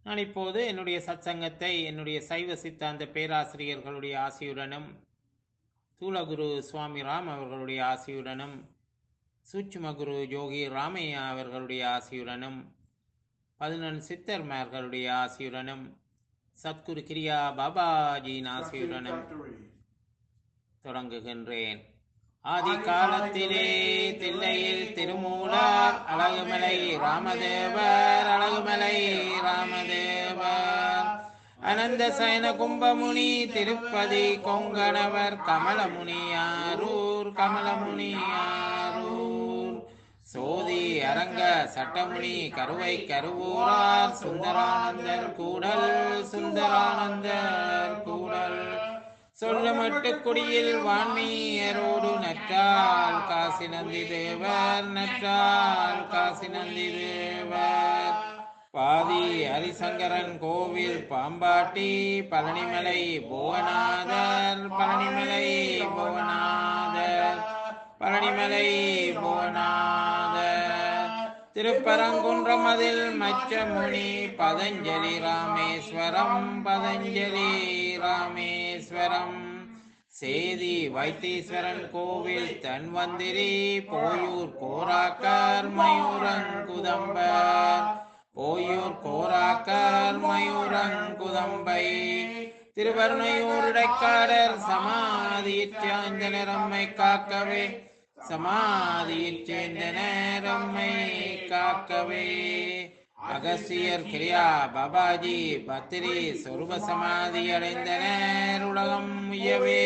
நான் இப்போது என்னுடைய சத்சங்கத்தை என்னுடைய சைவ சித்தாந்த பேராசிரியர்களுடைய ஆசியுடனும் தூலகுரு சுவாமி ராம் அவர்களுடைய ஆசியுடனும் சூட்சுமகுரு யோகி ராமையா அவர்களுடைய ஆசியுடனும் பதினொன்று சித்தர்மார்களுடைய ஆசியுடனும் சத்குரு கிரியா பாபாஜியின் ஆசியுடனும் தொடங்குகின்றேன் ஆதி காலத்திலே தில்லையில் திருமூலர் அழகுமலை ராமதேவர் அழகுமலை ராமதேவர் அனந்த சயன கும்பமுனி திருப்பதி கொங்கணவர் கமலமுனியாரூர் கமலமுனியாரூர் சோதி அரங்க சட்டமுனி கருவை கருவூரார் சுந்தரானந்தர் கூடல் சுந்தரானந்தர் கூடல் சொல்லமட்டு குடியில் வான்மீயரோடு நற்றால் காசி நந்தி தேவர் நற்றால் காசி நந்தி தேவர் பாதி ஹரிசங்கரன் கோவில் பாம்பாட்டி பழனிமலை புவனாதர் பழனிமலை புவனாதர் பழனிமலை புவனாதர் திருப்பரங்குன்றம் அதில் மச்சமுனி பதஞ்சலி ராமேஸ்வரம் பதஞ்சலி ராமேஸ்வரம் சேதி வைத்தீஸ்வரன் கோவில் தன்வந்திரி போயூர் கோராக்கர் மயூரங்குதம்பர் போயூர் கோராக்கர் மயூரங்குதம்பை திருவருணையூர் இடைக்காடர் சமாதியிற் சாய்ந்தனரம்மை காக்கவே சமாதியிற் சேர்ந்தனரம்மை காக்கவே அகசியர் கிரியா பாபாஜி பத்திரி சொருப சமாதி அடைந்தனர் உலகம் உயவே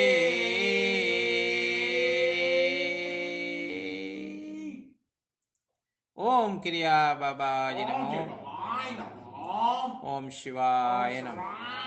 ஓம் கிரியா பாபாஜி நமோ ஓம் சிவாய நமோ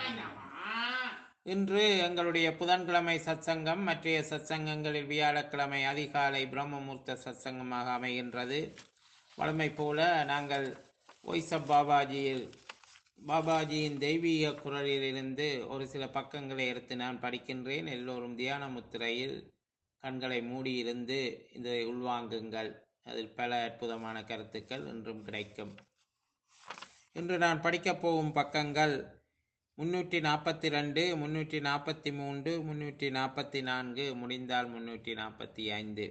இன்று எங்களுடைய புதன்கிழமை சத்சங்கம் மற்றைய சத்சங்கங்களில் வியாழக்கிழமை அதிகாலை பிரம்மமூர்த்த சத்சங்கமாக அமைகின்றது வழமை போல நாங்கள் வாய்ஸ் ஆஃப் பாபாஜியில் பாபாஜியின் தெய்வீக குரலிலிருந்து ஒரு சில பக்கங்களை எடுத்து நான் படிக்கின்றேன் எல்லோரும் தியான முத்திரையில் கண்களை மூடியிருந்து இதை உள்வாங்குங்கள் அதில் பல அற்புதமான கருத்துக்கள் இன்றும் கிடைக்கும் இன்று நான் படிக்கப் போகும் பக்கங்கள் முன்னூற்றி நாற்பத்தி ரெண்டு முன்னூற்றி நாற்பத்தி மூன்று முன்னூற்றி நாற்பத்தி நான்கு முடிந்தால் முன்னூற்றி நாற்பத்தி ஐந்து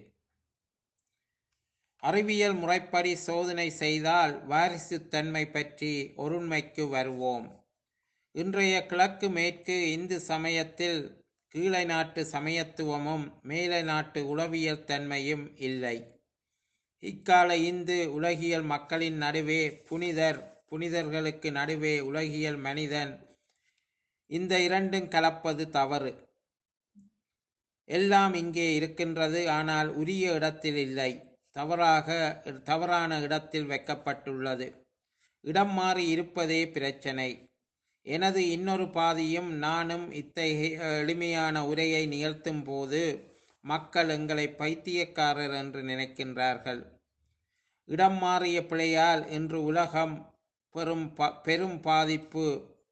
அறிவியல் முறைப்படி சோதனை செய்தால் வாரிசுத்தன்மை பற்றி ஒருண்மைக்கு வருவோம் இன்றைய கிழக்கு மேற்கு இந்து சமயத்தில் கீழை நாட்டு சமயத்துவமும் மேலை நாட்டு உளவியல் தன்மையும் இல்லை இக்கால இந்து உலகியல் மக்களின் நடுவே புனிதர் புனிதர்களுக்கு நடுவே உலகியல் மனிதன் இந்த இரண்டும் கலப்பது தவறு எல்லாம் இங்கே இருக்கின்றது ஆனால் உரிய இடத்தில் இல்லை தவறாக தவறான இடத்தில் வைக்கப்பட்டுள்ளது இடம் மாறி இருப்பதே பிரச்சனை எனது இன்னொரு பாதியும் நானும் இத்தகைய எளிமையான உரையை நிகழ்த்தும் போது மக்கள் எங்களை பைத்தியக்காரர் என்று நினைக்கின்றார்கள் இடம் மாறிய பிழையால் இன்று உலகம் பெரும் பெரும் பாதிப்பு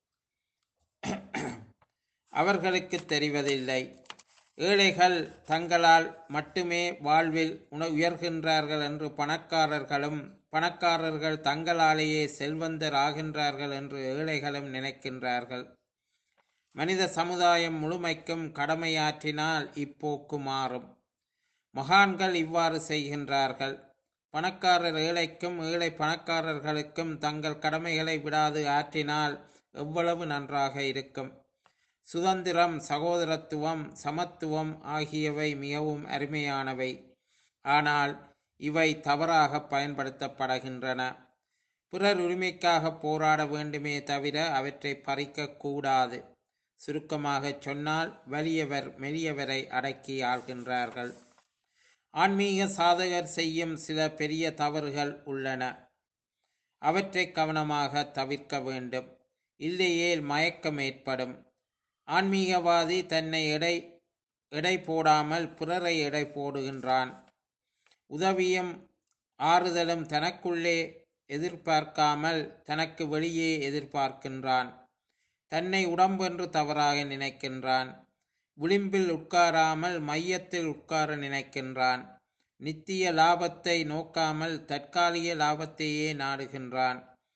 அவர்களுக்கு தெரிவதில்லை ஏழைகள் தங்களால் மட்டுமே வாழ்வில் உண உயர்கின்றார்கள் என்று பணக்காரர்களும் பணக்காரர்கள் தங்களாலேயே செல்வந்தர் ஆகின்றார்கள் என்று ஏழைகளும் நினைக்கின்றார்கள் மனித சமுதாயம் முழுமைக்கும் கடமையாற்றினால் இப்போக்கு மாறும் மகான்கள் இவ்வாறு செய்கின்றார்கள் பணக்காரர் ஏழைக்கும் ஏழை பணக்காரர்களுக்கும் தங்கள் கடமைகளை விடாது ஆற்றினால் எவ்வளவு நன்றாக இருக்கும் சுதந்திரம் சகோதரத்துவம் சமத்துவம் ஆகியவை மிகவும் அருமையானவை ஆனால் இவை தவறாக பயன்படுத்தப்படுகின்றன பிறர் உரிமைக்காக போராட வேண்டுமே தவிர அவற்றை பறிக்க கூடாது சுருக்கமாக சொன்னால் வலியவர் மெலியவரை அடக்கி ஆள்கின்றார்கள் ஆன்மீக சாதகர் செய்யும் சில பெரிய தவறுகள் உள்ளன அவற்றை கவனமாக தவிர்க்க வேண்டும் இல்லையேல் மயக்கம் ஏற்படும் ஆன்மீகவாதி தன்னை எடை எடை போடாமல் பிறரை எடை போடுகின்றான் உதவியும் ஆறுதலும் தனக்குள்ளே எதிர்பார்க்காமல் தனக்கு வெளியே எதிர்பார்க்கின்றான் தன்னை உடம்பென்று தவறாக நினைக்கின்றான் விளிம்பில் உட்காராமல் மையத்தில் உட்கார நினைக்கின்றான் நித்திய லாபத்தை நோக்காமல் தற்காலிக லாபத்தையே நாடுகின்றான்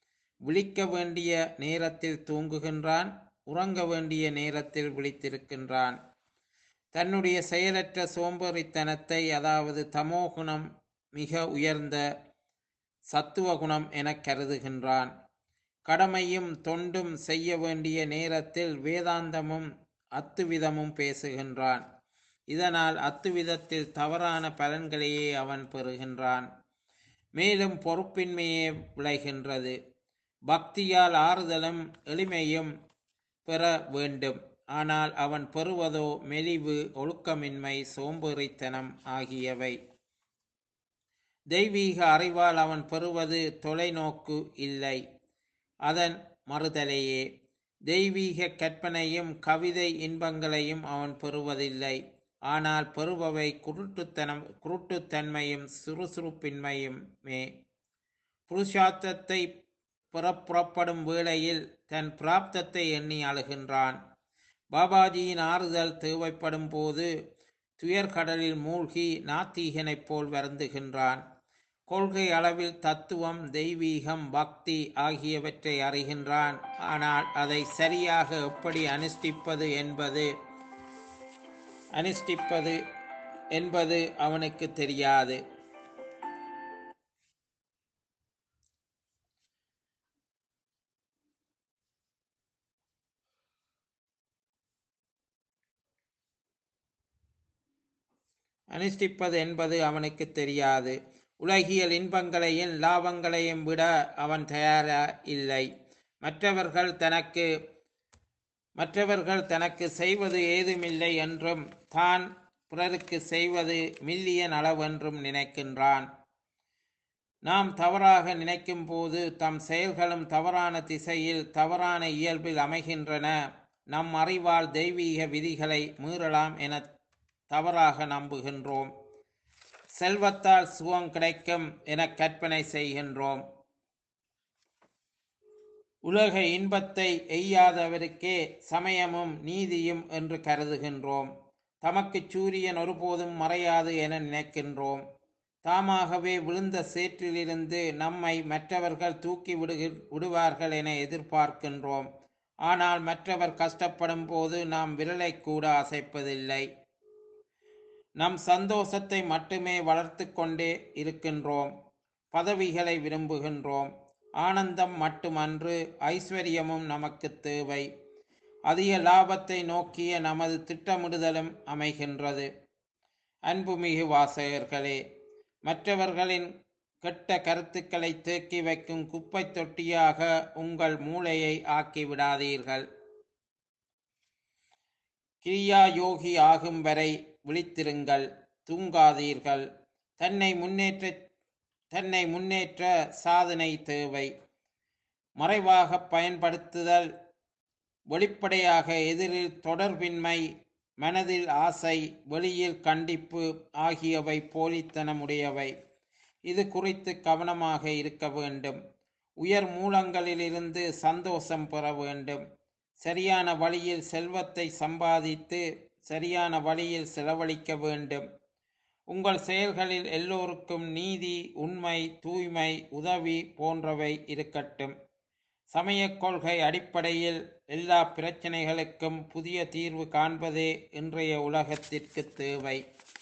விழிக்க வேண்டிய நேரத்தில் தூங்குகின்றான் உறங்க வேண்டிய நேரத்தில் விழித்திருக்கின்றான் தன்னுடைய செயலற்ற சோம்பேறித்தனத்தை அதாவது தமோகுணம் மிக உயர்ந்த சத்துவகுணம் எனக் கருதுகின்றான் கடமையும் தொண்டும் செய்ய வேண்டிய நேரத்தில் வேதாந்தமும் அத்துவிதமும் பேசுகின்றான் இதனால் அத்துவிதத்தில் தவறான பலன்களையே அவன் பெறுகின்றான் மேலும் பொறுப்பின்மையே விளைகின்றது பக்தியால் ஆறுதலும் எளிமையும் பெற வேண்டும் ஆனால் அவன் பெறுவதோ மெலிவு ஒழுக்கமின்மை சோம்பேறித்தனம் ஆகியவை தெய்வீக அறிவால் அவன் பெறுவது தொலைநோக்கு இல்லை அதன் மறுதலையே தெய்வீக கற்பனையும் கவிதை இன்பங்களையும் அவன் பெறுவதில்லை ஆனால் பெறுபவை குருட்டுத்தனம் குருட்டுத்தன்மையும் சுறுசுறுப்பின்மையும் மே புருஷார்த்தத்தை பெற புறப்படும் வேளையில் தன் பிராப்தத்தை எண்ணி அழுகின்றான் பாபாஜியின் ஆறுதல் தேவைப்படும் போது துயர்கடலில் மூழ்கி நாத்தீகனைப் போல் வருந்துகின்றான் கொள்கை அளவில் தத்துவம் தெய்வீகம் பக்தி ஆகியவற்றை அறிகின்றான் ஆனால் அதை சரியாக எப்படி அனுஷ்டிப்பது என்பது அனுஷ்டிப்பது என்பது அவனுக்கு தெரியாது அனுஷ்டிப்பது என்பது அவனுக்கு தெரியாது உலகியல் இன்பங்களையும் லாபங்களையும் விட அவன் தயாரா இல்லை மற்றவர்கள் தனக்கு மற்றவர்கள் தனக்கு செய்வது ஏதுமில்லை என்றும் தான் பிறருக்கு செய்வது மில்லியன் அளவென்றும் நினைக்கின்றான் நாம் தவறாக நினைக்கும் போது தம் செயல்களும் தவறான திசையில் தவறான இயல்பில் அமைகின்றன நம் அறிவால் தெய்வீக விதிகளை மீறலாம் என தவறாக நம்புகின்றோம் செல்வத்தால் சுகம் கிடைக்கும் என கற்பனை செய்கின்றோம் உலக இன்பத்தை எய்யாதவருக்கே சமயமும் நீதியும் என்று கருதுகின்றோம் தமக்கு சூரியன் ஒருபோதும் மறையாது என நினைக்கின்றோம் தாமாகவே விழுந்த சேற்றிலிருந்து நம்மை மற்றவர்கள் தூக்கி விடுகி விடுவார்கள் என எதிர்பார்க்கின்றோம் ஆனால் மற்றவர் கஷ்டப்படும் போது நாம் விரலை கூட அசைப்பதில்லை நம் சந்தோஷத்தை மட்டுமே வளர்த்து கொண்டே இருக்கின்றோம் பதவிகளை விரும்புகின்றோம் ஆனந்தம் மட்டுமன்று ஐஸ்வர்யமும் நமக்கு தேவை அதிக லாபத்தை நோக்கிய நமது திட்டமிடுதலும் அமைகின்றது அன்புமிகு வாசகர்களே மற்றவர்களின் கெட்ட கருத்துக்களை தேக்கி வைக்கும் குப்பை தொட்டியாக உங்கள் மூளையை ஆக்கி விடாதீர்கள் கிரியா யோகி ஆகும் வரை விழித்திருங்கள் தூங்காதீர்கள் தன்னை முன்னேற்ற தன்னை முன்னேற்ற சாதனை தேவை மறைவாக பயன்படுத்துதல் வெளிப்படையாக எதிரில் தொடர்பின்மை மனதில் ஆசை வெளியில் கண்டிப்பு ஆகியவை போலித்தனமுடையவை இது குறித்து கவனமாக இருக்க வேண்டும் உயர் மூலங்களிலிருந்து சந்தோஷம் பெற வேண்டும் சரியான வழியில் செல்வத்தை சம்பாதித்து சரியான வழியில் செலவழிக்க வேண்டும் உங்கள் செயல்களில் எல்லோருக்கும் நீதி உண்மை தூய்மை உதவி போன்றவை இருக்கட்டும் சமயக் கொள்கை அடிப்படையில் எல்லா பிரச்சனைகளுக்கும் புதிய தீர்வு காண்பதே இன்றைய உலகத்திற்கு தேவை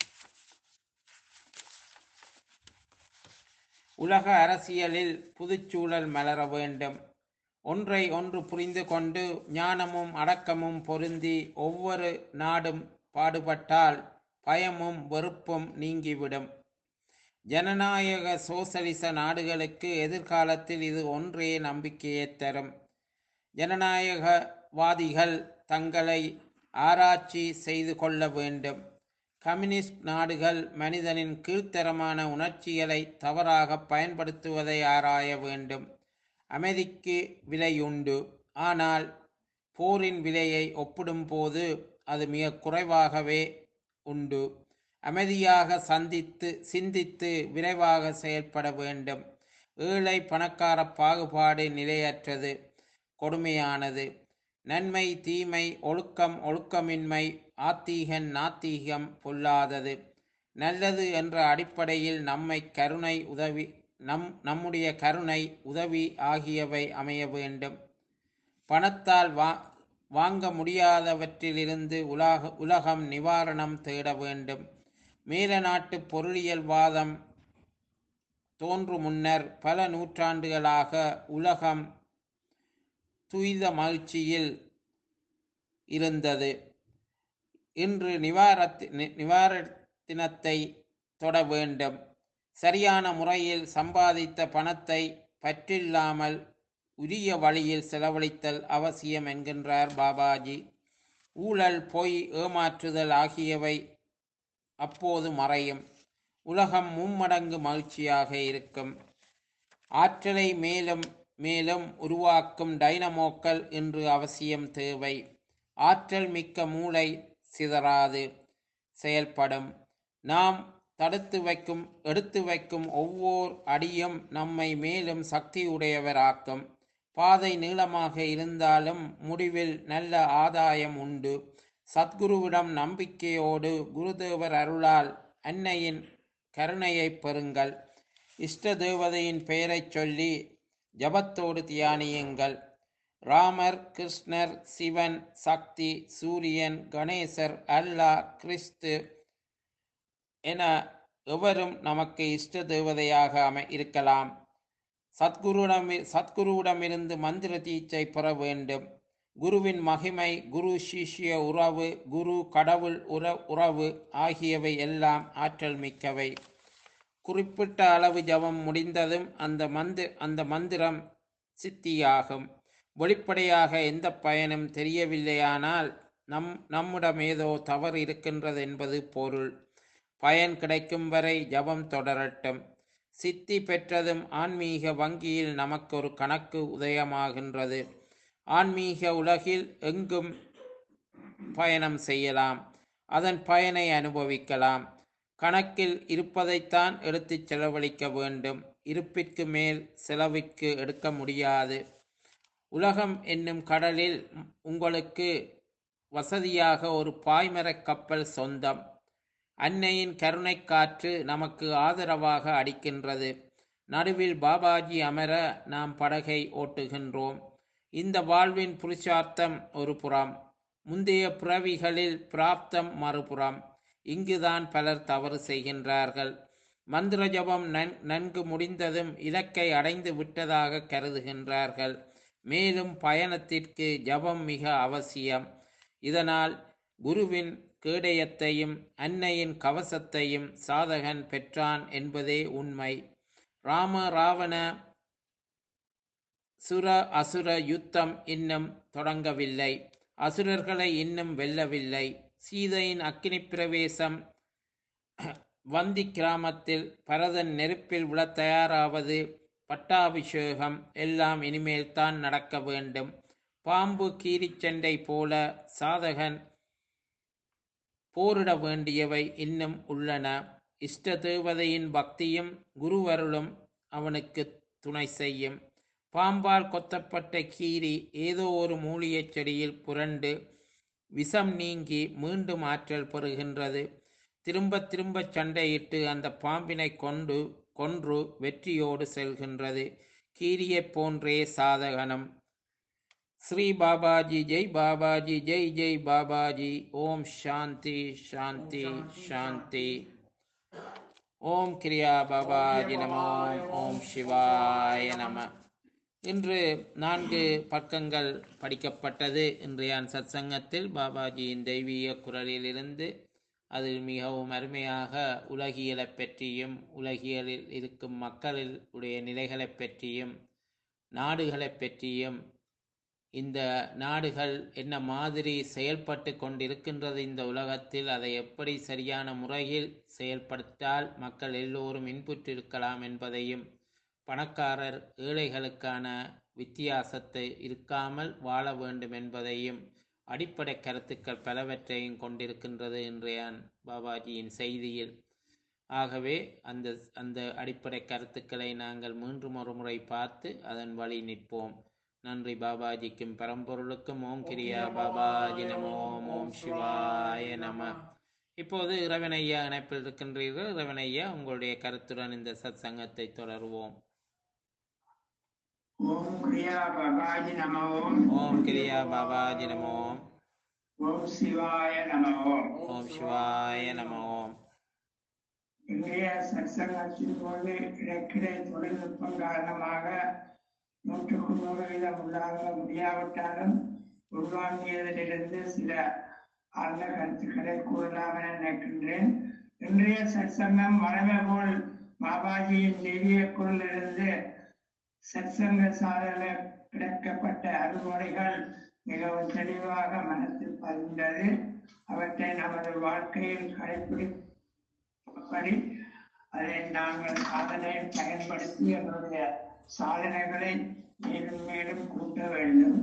உலக அரசியலில் புதுச்சூழல் மலர வேண்டும் ஒன்றை ஒன்று புரிந்து கொண்டு ஞானமும் அடக்கமும் பொருந்தி ஒவ்வொரு நாடும் பாடுபட்டால் பயமும் வெறுப்பும் நீங்கிவிடும் ஜனநாயக சோசலிச நாடுகளுக்கு எதிர்காலத்தில் இது ஒன்றே நம்பிக்கையை தரும் ஜனநாயகவாதிகள் தங்களை ஆராய்ச்சி செய்து கொள்ள வேண்டும் கம்யூனிஸ்ட் நாடுகள் மனிதனின் கீழ்த்தரமான உணர்ச்சிகளை தவறாக பயன்படுத்துவதை ஆராய வேண்டும் அமைதிக்கு விலையுண்டு ஆனால் போரின் விலையை ஒப்பிடும்போது அது மிக குறைவாகவே உண்டு அமைதியாக சந்தித்து சிந்தித்து விரைவாக செயல்பட வேண்டும் ஏழை பணக்கார பாகுபாடு நிலையற்றது கொடுமையானது நன்மை தீமை ஒழுக்கம் ஒழுக்கமின்மை ஆத்தீகன் நாத்தீகம் பொல்லாதது நல்லது என்ற அடிப்படையில் நம்மை கருணை உதவி நம் நம்முடைய கருணை உதவி ஆகியவை அமைய வேண்டும் பணத்தால் வா வாங்க முடியாதவற்றிலிருந்து உலக உலகம் நிவாரணம் தேட வேண்டும் மேல நாட்டு பொருளியல் வாதம் தோன்று முன்னர் பல நூற்றாண்டுகளாக உலகம் துய்த மகிழ்ச்சியில் இருந்தது இன்று நிவாரத்தி நி- நிவாரணத்தினத்தை தொட வேண்டும் சரியான முறையில் சம்பாதித்த பணத்தை பற்றில்லாமல் உரிய வழியில் செலவழித்தல் அவசியம் என்கின்றார் பாபாஜி ஊழல் பொய் ஏமாற்றுதல் ஆகியவை அப்போது மறையும் உலகம் மும்மடங்கு மகிழ்ச்சியாக இருக்கும் ஆற்றலை மேலும் மேலும் உருவாக்கும் டைனமோக்கள் இன்று அவசியம் தேவை ஆற்றல் மிக்க மூளை சிதறாது செயல்படும் நாம் தடுத்து வைக்கும் எடுத்து வைக்கும் ஒவ்வொரு அடியும் நம்மை மேலும் சக்தியுடையவராக்கும் பாதை நீளமாக இருந்தாலும் முடிவில் நல்ல ஆதாயம் உண்டு சத்குருவிடம் நம்பிக்கையோடு குருதேவர் அருளால் அன்னையின் கருணையைப் பெறுங்கள் இஷ்ட தேவதையின் பெயரைச் சொல்லி ஜபத்தோடு தியானியுங்கள் ராமர் கிருஷ்ணர் சிவன் சக்தி சூரியன் கணேசர் அல்லாஹ் கிறிஸ்து என எவரும் நமக்கு இஷ்ட தேவதையாக அமை இருக்கலாம் சத்குருவிடம் சத்குருவிடமிருந்து மந்திர தீட்சை பெற வேண்டும் குருவின் மகிமை குரு சிஷ்ய உறவு குரு கடவுள் உற உறவு ஆகியவை எல்லாம் ஆற்றல் மிக்கவை குறிப்பிட்ட அளவு ஜபம் முடிந்ததும் அந்த மந்தி அந்த மந்திரம் சித்தியாகும் வெளிப்படையாக எந்த பயனும் தெரியவில்லையானால் நம் நம்மிடம் ஏதோ தவறு இருக்கின்றது என்பது பொருள் பயன் கிடைக்கும் வரை ஜபம் தொடரட்டும் சித்தி பெற்றதும் ஆன்மீக வங்கியில் நமக்கு ஒரு கணக்கு உதயமாகின்றது ஆன்மீக உலகில் எங்கும் பயணம் செய்யலாம் அதன் பயனை அனுபவிக்கலாம் கணக்கில் இருப்பதைத்தான் எடுத்துச் செலவழிக்க வேண்டும் இருப்பிற்கு மேல் செலவிற்கு எடுக்க முடியாது உலகம் என்னும் கடலில் உங்களுக்கு வசதியாக ஒரு பாய்மரக் கப்பல் சொந்தம் அன்னையின் கருணை காற்று நமக்கு ஆதரவாக அடிக்கின்றது நடுவில் பாபாஜி அமர நாம் படகை ஓட்டுகின்றோம் இந்த வாழ்வின் புருஷார்த்தம் ஒரு புறம் முந்தைய பிறவிகளில் பிராப்தம் மறுபுறம் இங்குதான் பலர் தவறு செய்கின்றார்கள் மந்திர ஜபம் நன் நன்கு முடிந்ததும் இலக்கை அடைந்து விட்டதாக கருதுகின்றார்கள் மேலும் பயணத்திற்கு ஜபம் மிக அவசியம் இதனால் குருவின் கேடயத்தையும் அன்னையின் கவசத்தையும் சாதகன் பெற்றான் என்பதே உண்மை ராம ராவண சுர அசுர யுத்தம் இன்னும் தொடங்கவில்லை அசுரர்களை இன்னும் வெல்லவில்லை சீதையின் அக்கினி பிரவேசம் வந்தி கிராமத்தில் பரதன் நெருப்பில் விழத் தயாராவது பட்டாபிஷேகம் எல்லாம் இனிமேல் தான் நடக்க வேண்டும் பாம்பு கீரிச்சண்டை போல சாதகன் போரிட வேண்டியவை இன்னும் உள்ளன இஷ்ட தேவதையின் பக்தியும் குருவருளும் அவனுக்கு துணை செய்யும் பாம்பால் கொத்தப்பட்ட கீரி ஏதோ ஒரு மூலிகைச் செடியில் புரண்டு விஷம் நீங்கி மீண்டும் ஆற்றல் பெறுகின்றது திரும்ப திரும்ப சண்டையிட்டு அந்த பாம்பினை கொண்டு கொன்று வெற்றியோடு செல்கின்றது கீரியைப் போன்றே சாதகனம் ஸ்ரீ பாபாஜி ஜெய் பாபாஜி ஜெய் ஜெய் பாபாஜி ஓம் சாந்தி சாந்தி சாந்தி ஓம் கிரியா பாபாஜி நமோ ஓம் சிவாய நம இன்று நான்கு பக்கங்கள் படிக்கப்பட்டது இன்றைய சத்சங்கத்தில் பாபாஜியின் தெய்வீக குரலிலிருந்து அதில் மிகவும் அருமையாக உலகியலைப் பற்றியும் உலகியலில் இருக்கும் மக்களில் உடைய நிலைகளைப் பற்றியும் நாடுகளைப் பற்றியும் இந்த நாடுகள் என்ன மாதிரி செயல்பட்டு கொண்டிருக்கின்றது இந்த உலகத்தில் அதை எப்படி சரியான முறையில் செயல்படுத்தால் மக்கள் எல்லோரும் இன்புற்றிருக்கலாம் என்பதையும் பணக்காரர் ஏழைகளுக்கான வித்தியாசத்தை இருக்காமல் வாழ வேண்டும் என்பதையும் அடிப்படை கருத்துக்கள் பலவற்றையும் கொண்டிருக்கின்றது இன்றைய பாபாஜியின் செய்தியில் ஆகவே அந்த அந்த அடிப்படை கருத்துக்களை நாங்கள் மீண்டும் ஒரு முறை பார்த்து அதன் வழி நிற்போம் நன்றி பாபாஜிக்கும் பரம்பொருளுக்கும் ஓம் கிரியா பாபாஜி நமோ ஓம் சிவாய நம இப்போது இறைவனையா இணைப்பில் இருக்கின்றீர்கள் இறைவனையா உங்களுடைய கருத்துடன் இந்த சத் சங்கத்தை தொடருவோம் ஓம் கிரியா பபாஜி நம ஓம் ஓம் கிரியா பாபாஜி நமோ ஓம் சிவாய நம ஓம் ஓம் சிவாய நம ஓம் இன்றைய சத்சங்கத்தின் போது இடைக்கிடை தொழில்நுட்பம் காரணமாக நூற்றுக்கு நூறு வீதம் உள்ளாக முடியாவிட்டாலும் உள்வாங்கியதிலிருந்து சில ஆழ்ந்த கருத்துக்களை கூறலாம் என நினைக்கின்றேன் இன்றைய சத்சங்கம் வளமை போல் பாபாஜியின் தெய்வீக குரலிலிருந்து சத்சங்க சாதன கிடைக்கப்பட்ட அறுமுறைகள் மிகவும் தெளிவாக மனத்தில் பதிந்தது அவற்றை நமது வாழ்க்கையில் கடைபிடிப்படி அதை நாங்கள் சாதனை பயன்படுத்தி எங்களுடைய சாதனைகளை மேலும் மேலும் கூட்ட வேண்டும்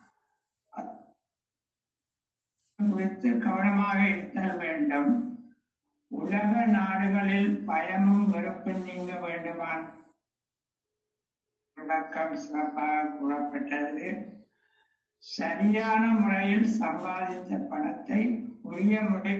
குறித்து கவனமாக இருத்தல் வேண்டும் உலக நாடுகளில் பயமும் வெறுப்பும் நீங்க வேண்டுமான் விளக்கம் சிறப்பாக கூறப்பட்டது சரியான முறையில் சம்பாதித்த பணத்தை உரிய முறை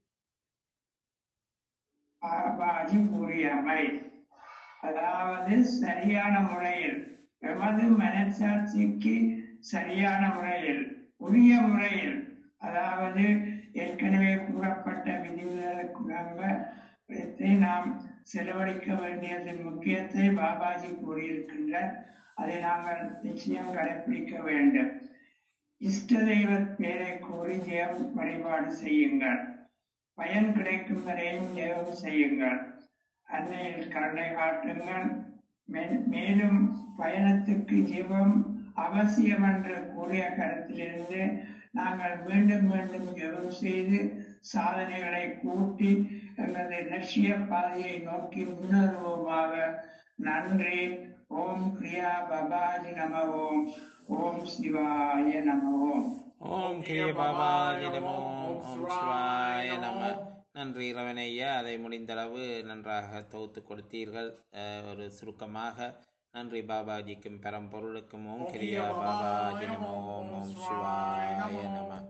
பாபாஜி கூறியமை அதாவது சரியான முறையில் எமது மனசாட்சிக்கு சரியான முறையில் உரிய முறையில் அதாவது ஏற்கனவே கூறப்பட்ட விதிவிலக்குணங்களை நாம் செலவழிக்க வேண்டியதன் முக்கியத்தை பாபாஜி கூறியிருக்கின்றார் அதை நாங்கள் நிச்சயம் கடைபிடிக்க வேண்டும் இஷ்ட தெய்வ பேரை கூறி ஜெயம் வழிபாடு செய்யுங்கள் பயன் கிடைக்கும் வரையும் ஜெயம் செய்யுங்கள் அன்னையில் கருணை காட்டுங்கள் மே- மேலும் பயணத்துக்கு ஜீவம் அவசியம் என்று கூறிய கருத்திலிருந்து நாங்கள் மீண்டும் மீண்டும் ஜெபம் செய்து சாதனைகளை கூட்டி எங்களது லட்சிய பாதையை நோக்கி முன்னேறுவோமாக நன்றி ஓம் கிரியா பபாஜி நம ஓம் ஓம் சிவாய நம ஓம் ஓம் கிரிய பாபாஜி நமோ ஓம் சிவாய நம நன்றி ரவணையா அதை முடிந்தளவு நன்றாக தொகுத்து கொடுத்தீர்கள் அஹ், ஒரு சுருக்கமாக நன்றி பாபாஜிக்கும் பரம்பொருளுக்கும் ஓம் கிரியா பாபாஜி நமோ ஓம் ஓம் சிவாய நம